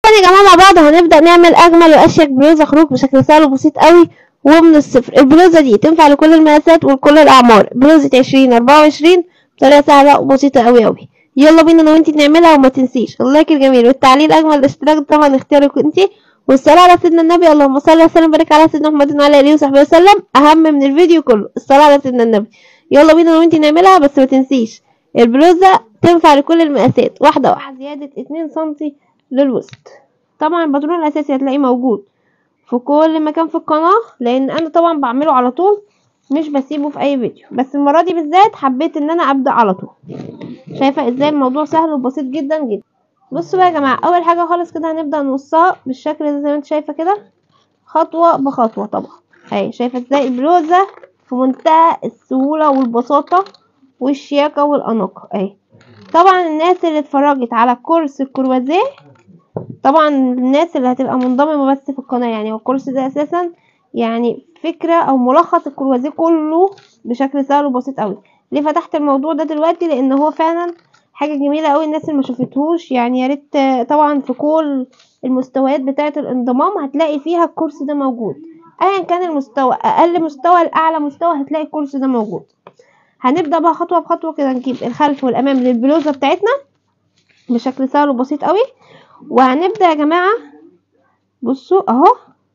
يا جماعه مع بعض هنبدا نعمل اجمل واشيك بلوزه خروج بشكل سهل وبسيط قوي ومن الصفر البلوزه دي تنفع لكل المقاسات ولكل الاعمار بلوزه عشرين اربعة وعشرين بطريقه سهله وبسيطه قوي قوي يلا بينا انا وانتي نعملها وما تنسيش اللايك الجميل والتعليق اجمل الاشتراك طبعا اختيارك انتي والصلاه على سيدنا النبي اللهم صل وسلم وبارك على سيدنا محمد وعلى اله وصحبه وسلم اهم من الفيديو كله الصلاه على سيدنا النبي يلا بينا انا وانتي نعملها بس ما تنسيش البلوزه تنفع لكل المقاسات واحده واحده زياده اتنين سنتي للوسط طبعا الباترون الاساسي هتلاقيه موجود في كل مكان في القناه لان انا طبعا بعمله على طول مش بسيبه في اي فيديو بس المره دي بالذات حبيت ان انا ابدا على طول شايفه ازاي الموضوع سهل وبسيط جدا جدا بصوا بقى يا جماعه اول حاجه خالص كده هنبدا نقصها بالشكل ده زي ما انت شايفه كده خطوه بخطوه طبعا اهي شايفه ازاي البلوزه في منتهى السهوله والبساطه والشياكه والاناقه اهي طبعا الناس اللي اتفرجت على كورس الكروازيه طبعا الناس اللي هتبقى منضمه بس في القناه يعني هو الكورس ده اساسا يعني فكره او ملخص الكروازيه كله بشكل سهل وبسيط قوي ليه فتحت الموضوع ده دلوقتي لان هو فعلا حاجه جميله قوي الناس اللي ما شافتهوش يعني يا ريت طبعا في كل المستويات بتاعه الانضمام هتلاقي فيها الكورس ده موجود ايا كان المستوى اقل مستوى لاعلى مستوى هتلاقي الكورس ده موجود هنبدا بقى خطوه بخطوه كده نجيب الخلف والامام للبلوزه بتاعتنا بشكل سهل وبسيط قوي وهنبدا يا جماعه بصوا اهو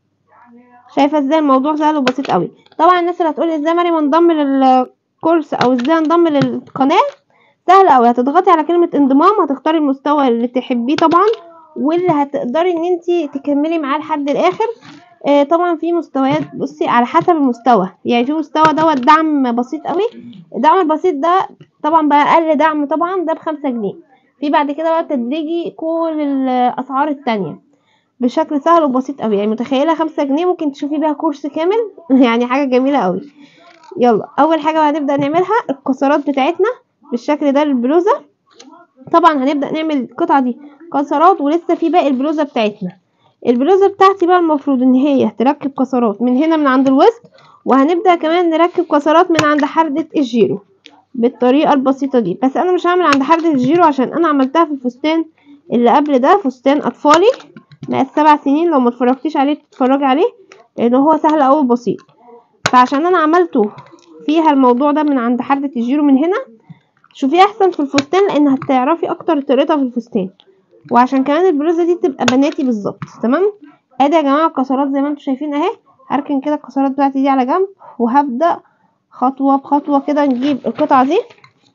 شايفه ازاي الموضوع سهل وبسيط قوي طبعا الناس اللي هتقول ازاي مريم انضم للكورس او ازاي انضم للقناه سهل قوي هتضغطي على كلمه انضمام هتختاري المستوى اللي تحبيه طبعا واللي هتقدري ان انت تكملي معاه لحد الاخر آه طبعا في مستويات بصي على حسب المستوى يعني في مستوى دوت دعم بسيط قوي الدعم البسيط ده طبعا بقى اقل دعم طبعا ده بخمسة جنيه في بعد كده بقى تدريجي كل الاسعار التانية بشكل سهل وبسيط قوي يعني متخيله خمسة جنيه ممكن تشوفي بيها كورس كامل يعني حاجه جميله قوي يلا اول حاجه هنبدا نعملها الكسرات بتاعتنا بالشكل ده للبلوزه طبعا هنبدا نعمل القطعه دي كسرات ولسه في باقي البلوزه بتاعتنا البلوزه بتاعتي بقى المفروض ان هي تركب كسرات من هنا من عند الوسط وهنبدا كمان نركب كسرات من عند حردة الجيرو بالطريقه البسيطه دي بس انا مش هعمل عند حردة الجيرو عشان انا عملتها في الفستان اللي قبل ده فستان اطفالي مقاس سبع سنين لو ما اتفرجتيش عليه تتفرجي عليه لان هو سهل اوي بسيط فعشان انا عملته فيها الموضوع ده من عند حردة الجيرو من هنا شوفيه احسن في الفستان لان هتعرفي اكتر طريقتها في الفستان وعشان كمان البلوزه دي تبقى بناتي بالظبط تمام ادي يا جماعه الكسرات زي ما انتم شايفين اهي هركن كده الكسرات بتاعتي دي على جنب وهبدا خطوه بخطوه كده نجيب القطعه دي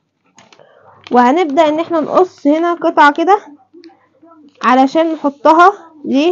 وهنبدا ان احنا نقص هنا قطعه كده علشان نحطها ليه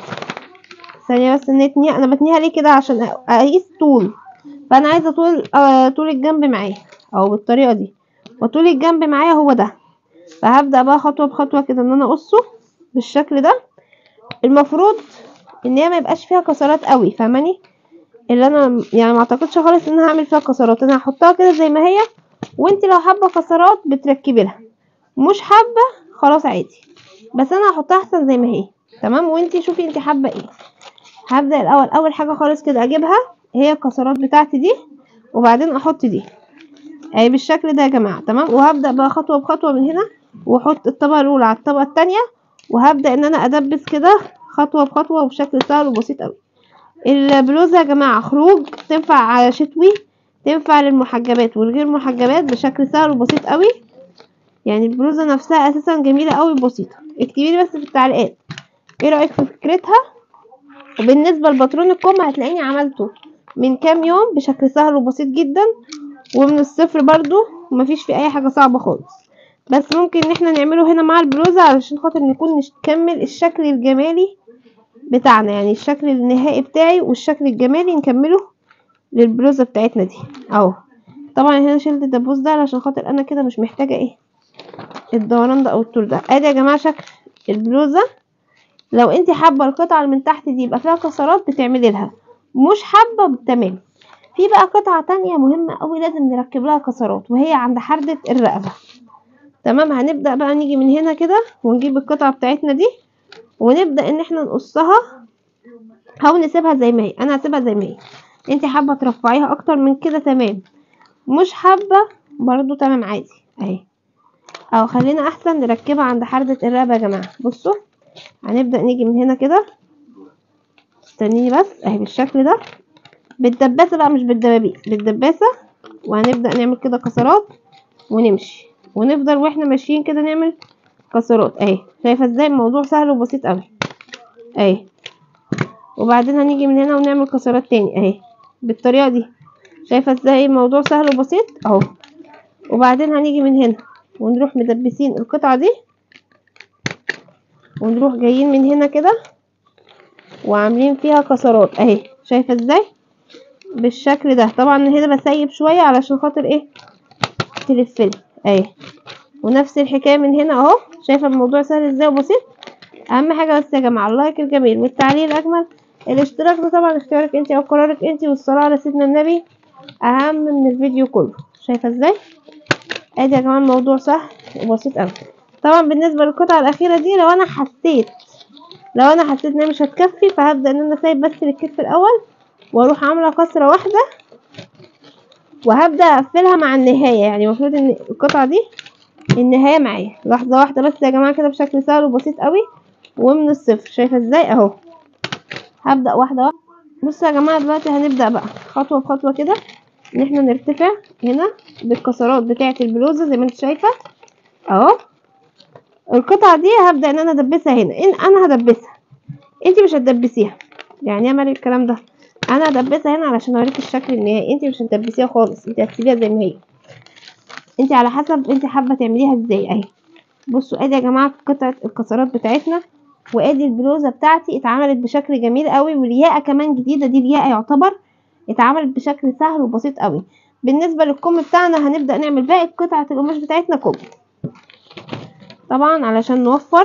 ثانيه بس نتني انا بتنيها ليه كده عشان اقيس طول فانا عايزه طول آه طول الجنب معايا او بالطريقه دي وطول الجنب معايا هو ده فهبدا بقى خطوه بخطوه كده ان انا اقصه بالشكل ده المفروض ان هي ما يبقاش فيها كسرات قوي فاهماني اللي انا يعني ما اعتقدش خالص ان انا هعمل فيها كسرات انا هحطها كده زي ما هي وانت لو حابه كسرات بتركبي لها مش حابه خلاص عادي بس انا هحطها احسن زي ما هي تمام وانت شوفي انت حابه ايه هبدا الاول اول حاجه خالص كده اجيبها هي الكسرات بتاعتي دي وبعدين احط دي اهي بالشكل ده يا جماعه تمام وهبدا بقى خطوه بخطوه من هنا واحط الطبقه الاولى على الطبقه الثانيه وهبدا ان انا ادبس كده خطوه بخطوه وبشكل سهل وبسيط قوي البلوزه يا جماعه خروج تنفع شتوي تنفع للمحجبات والغير محجبات بشكل سهل وبسيط قوي يعني البلوزه نفسها اساسا جميله قوي وبسيطه اكتبي لي بس في التعليقات ايه رايك في فكرتها وبالنسبه لباترون الكم هتلاقيني عملته من كام يوم بشكل سهل وبسيط جدا ومن الصفر برضو ومفيش فيه اي حاجه صعبه خالص بس ممكن ان احنا نعمله هنا مع البلوزة علشان خاطر نكون نكمل الشكل الجمالي بتاعنا يعني الشكل النهائي بتاعي والشكل الجمالي نكمله للبلوزة بتاعتنا دي اهو طبعا هنا شلت الدبوس ده علشان خاطر انا كده مش محتاجة ايه الدوران ده او الطول ده ادي يا جماعة شكل البلوزة لو انت حابة القطعة اللي من تحت دي يبقى فيها كسرات بتعملي لها مش حابة تمام في بقى قطعة تانية مهمة قوي لازم نركب لها كسرات وهي عند حردة الرقبة تمام هنبدأ بقى نيجي من هنا كده ونجيب القطعة بتاعتنا دي ونبدأ ان احنا نقصها او نسيبها زي ما هي انا هسيبها زي ما هي انت حابة ترفعيها اكتر من كده تمام مش حابة برضو تمام عادي اهي او خلينا احسن نركبها عند حردة الرقبة يا جماعة بصوا هنبدأ نيجي من هنا كده استنيني بس اهي بالشكل ده بالدباسة بقى مش بالدبابيس بالدباسة وهنبدأ نعمل كده كسرات ونمشي ونفضل واحنا ماشيين كده نعمل كسرات اهي شايفة ازاي الموضوع سهل وبسيط اوي اهي وبعدين هنيجي من هنا ونعمل كسرات تاني اهي بالطريقة دي شايفة ازاي الموضوع سهل وبسيط اهو وبعدين هنيجي من هنا ونروح مدبسين القطعة دي ونروح جايين من هنا كده وعاملين فيها كسرات اهي شايفة ازاي بالشكل ده طبعا هنا بسيب شوية علشان خاطر ايه تلفلي اهي ونفس الحكاية من هنا اهو شايفة الموضوع سهل ازاي وبسيط اهم حاجة بس يا جماعة اللايك الجميل والتعليق الاجمل الاشتراك ده طبعا اختيارك انت او قرارك انت والصلاة على سيدنا النبي اهم من الفيديو كله شايفة ازاي ادي يا جماعة الموضوع سهل وبسيط اوي طبعا بالنسبة للقطعة الاخيرة دي لو انا حسيت لو انا حسيت انها مش هتكفي فهبدأ ان انا سايب بس الكتف الاول واروح عاملة كسرة واحدة وهبدأ اقفلها مع النهاية يعني المفروض ان القطعة دي النهاية معايا لحظة واحدة بس يا جماعة كده بشكل سهل وبسيط قوي ومن الصفر شايفة ازاي اهو هبدأ واحدة واحدة بصوا يا جماعة دلوقتي هنبدأ بقى خطوة بخطوة كده ان احنا نرتفع هنا بالكسرات بتاعة البلوزة زي ما انت شايفة اهو القطعة دي هبدأ ان انا ادبسها هنا ان انا هدبسها انت مش هتدبسيها يعني يا مريم الكلام ده انا هدبسها هنا علشان اوريك الشكل النهائي انت مش هتدبسيها خالص انت هتسيبيها زي ما هي انت على حسب انت حابه تعمليها ازاي اهي بصوا ادي يا جماعه قطعه الكسرات بتاعتنا وادي البلوزه بتاعتي اتعملت بشكل جميل قوي والياقه كمان جديده دي الياقه يعتبر اتعملت بشكل سهل وبسيط قوي بالنسبه للكم بتاعنا هنبدا نعمل باقي قطعه القماش بتاعتنا كم طبعا علشان نوفر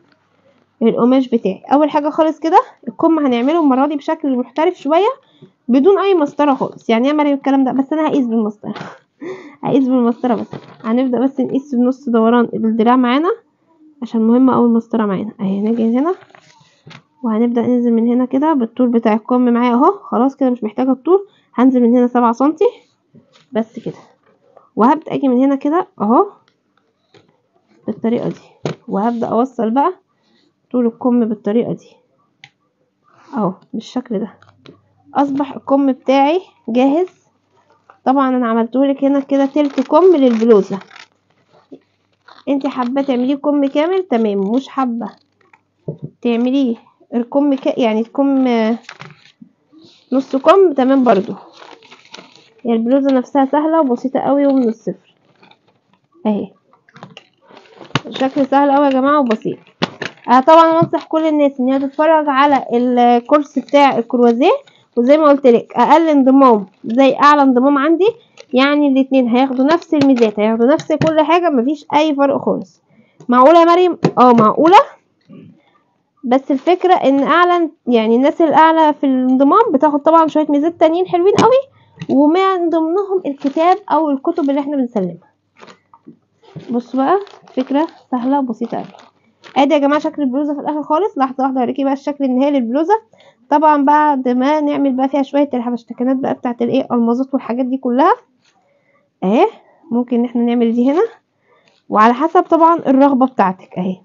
القماش بتاعي اول حاجه خالص كده الكم هنعمله المره دي بشكل محترف شويه بدون اي مسطره خالص يعني يا مريم الكلام ده بس انا هقيس بالمسطره هقيس بالمسطره بس هنبدا بس نقيس بنص دوران الدراع معانا عشان مهمه اوي المسطره معانا اهي نيجي هنا وهنبدا ننزل من هنا كده بالطول بتاع الكم معايا اهو خلاص كده مش محتاجه الطول هنزل من هنا سبعة سنتي بس كده وهبدا اجي من هنا كده اهو بالطريقه دي وهبدا اوصل بقى طول الكم بالطريقه دي اهو بالشكل ده اصبح الكم بتاعي جاهز طبعا انا عملتهولك هنا كده تلت كم للبلوزه انت حابه تعمليه كم كامل تمام مش حابه تعمليه الكم ك... يعني الكم نص كم تمام برضو يعني البلوزه نفسها سهله وبسيطه قوي ومن الصفر اهي الشكل سهل قوي يا جماعه وبسيط أه طبعا انصح كل الناس ان هي تتفرج على الكورس بتاع الكروازيه وزي ما قلت لك اقل انضمام زي اعلى انضمام عندي يعني الاتنين هياخدوا نفس الميزات هياخدوا نفس كل حاجه مفيش اي فرق خالص معقوله يا مريم اه معقوله بس الفكره ان اعلى يعني الناس الاعلى في الانضمام بتاخد طبعا شويه ميزات تانيين حلوين قوي ومن ضمنهم الكتاب او الكتب اللي احنا بنسلمها بصوا بقى فكره سهله وبسيطه قوي ادي يا جماعه شكل البلوزه في الاخر خالص لحظه واحده اوريكي بقى الشكل النهائي للبلوزه طبعا بعد ما نعمل بقى فيها شويه الحبشتكنات بقى بتاعت الايه المازات والحاجات دي كلها اهي ممكن ان احنا نعمل دي هنا وعلى حسب طبعا الرغبه بتاعتك اهي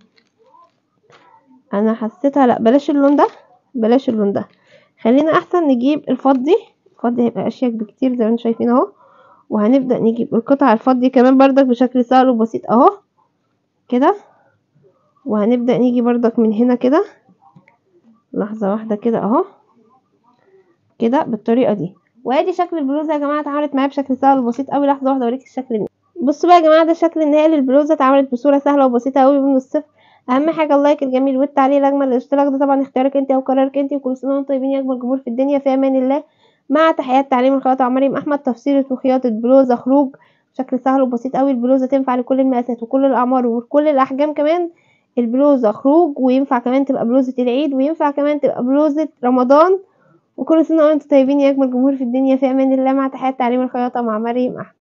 انا حسيتها لا بلاش اللون ده بلاش اللون ده خلينا احسن نجيب الفضي الفضي هيبقى اشيك بكتير زي ما انتم شايفين اهو وهنبدا نجيب القطع الفضي كمان بردك بشكل سهل وبسيط اهو كده وهنبدأ نيجي بردك من هنا كده لحظة واحدة كده اهو كده بالطريقة دي وادي شكل البلوزة يا جماعة اتعملت معايا بشكل سهل وبسيط قوي لحظة واحدة اوريك الشكل النهائي بصوا بقى يا جماعة ده الشكل النهائي للبلوزة اتعملت بصورة سهلة وبسيطة قوي من الصفر اهم حاجة اللايك الجميل والتعليق الاجمل الاشتراك ده طبعا اختيارك انت او قرارك انت وكل سنة وانتم طيبين يا اجمل جمهور في الدنيا في امان الله مع تحيات تعليم الخياطة مريم احمد تفصيلة وخياطة بلوزة خروج بشكل سهل وبسيط قوي البلوزة تنفع لكل المقاسات وكل الاعمار وكل الاحجام كمان البلوزة خروج وينفع كمان تبقى بلوزة العيد وينفع كمان تبقى بلوزة رمضان وكل سنة وانتم طيبين يا أجمل جمهور في الدنيا في أمان الله مع تحيات تعليم الخياطة مع مريم أحمد